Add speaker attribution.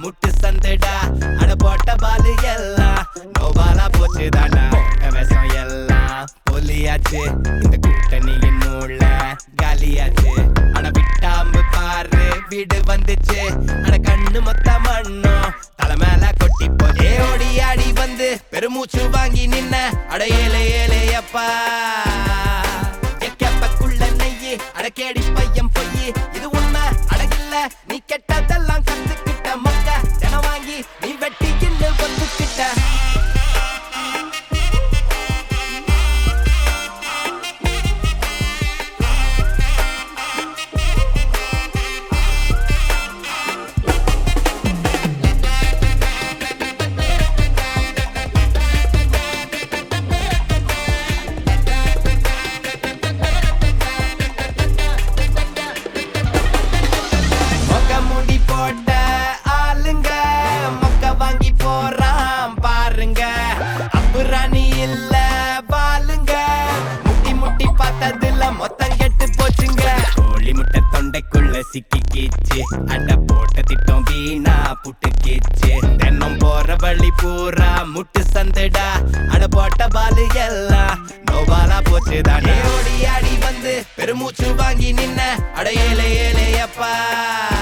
Speaker 1: முட்டு சந்துடா அட போட்ட பாலு எல்லாம் நோபாலா போச்சுதாடா போட்ட விஷம் எல்லாம் பொலியாச்சு இந்த கூட்டணியின் மூள காலியாச்சு அட விட்டாம்பு பாரு வீடு வந்துச்சு அட கண்ணு மொத்த மண்ணும் தலை மேல கொட்டி போதே ஓடி ஆடி வந்து பெருமூச்சு வாங்கி நின்ன அட ஏலே ஏலே அப்பா எக்கப்பக்குள்ள நெய்யி அட கேடி பையன் பொய்யி இது உண்மை அடகில்ல நீ கெட்டதெல்லாம் கத்துக்கிட்ட மொக்க தினம் வாங்கி நீ வெட்டி கிண்டு வந்துக்கிட்ட மொக்க முடி போட்ட ஆளுங்க மொக்க வாங்கி போறான் பாருங்க அப்புறாணி இல்ல பாலுங்க முட்டி முட்டி பார்த்ததுல மொத்தம் கெட்டு போச்சுங்க கோழி முட்டை தொண்டைக்குள்ள சிக்கிக்கிச்சு அட போட்ட திட்டம் வீணா புட்டு கீச்சு தென்னம் போற வழி பூரா முட்டு சந்துடா அட போட்ட பாலு எல்லாம் நோபாலா போச்சுதானே ஓடி ஆடி வந்து பெருமூச்சு வாங்கி நின்ன அட ஏலே ஏலே அப்பா